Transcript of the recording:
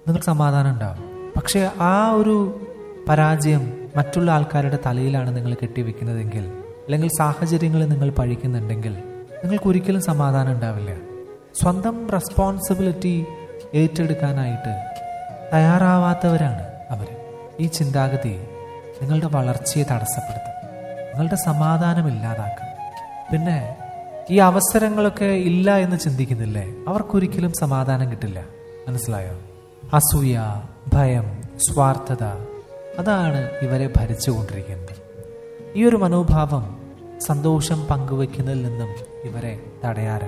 നിങ്ങൾക്ക് സമാധാനം ഉണ്ടാവും പക്ഷെ ആ ഒരു പരാജയം മറ്റുള്ള ആൾക്കാരുടെ തലയിലാണ് നിങ്ങൾ കെട്ടിവെക്കുന്നതെങ്കിൽ അല്ലെങ്കിൽ സാഹചര്യങ്ങൾ നിങ്ങൾ പഴിക്കുന്നുണ്ടെങ്കിൽ നിങ്ങൾക്ക് ഒരിക്കലും സമാധാനം ഉണ്ടാവില്ല സ്വന്തം റെസ്പോൺസിബിലിറ്റി ഏറ്റെടുക്കാനായിട്ട് തയ്യാറാവാത്തവരാണ് അവർ ഈ ചിന്താഗതി നിങ്ങളുടെ വളർച്ചയെ തടസ്സപ്പെടുത്തും നിങ്ങളുടെ സമാധാനം ഇല്ലാതാക്കും പിന്നെ ഈ അവസരങ്ങളൊക്കെ ഇല്ല എന്ന് ചിന്തിക്കുന്നില്ലേ അവർക്കൊരിക്കലും സമാധാനം കിട്ടില്ല മനസ്സിലായോ അസൂയ ഭയം സ്വാർത്ഥത അതാണ് ഇവരെ ഭരിച്ചുകൊണ്ടിരിക്കുന്നത് ഈ ഒരു മനോഭാവം സന്തോഷം പങ്കുവെക്കുന്നതിൽ നിന്നും ഇവരെ തടയാറുണ്ട്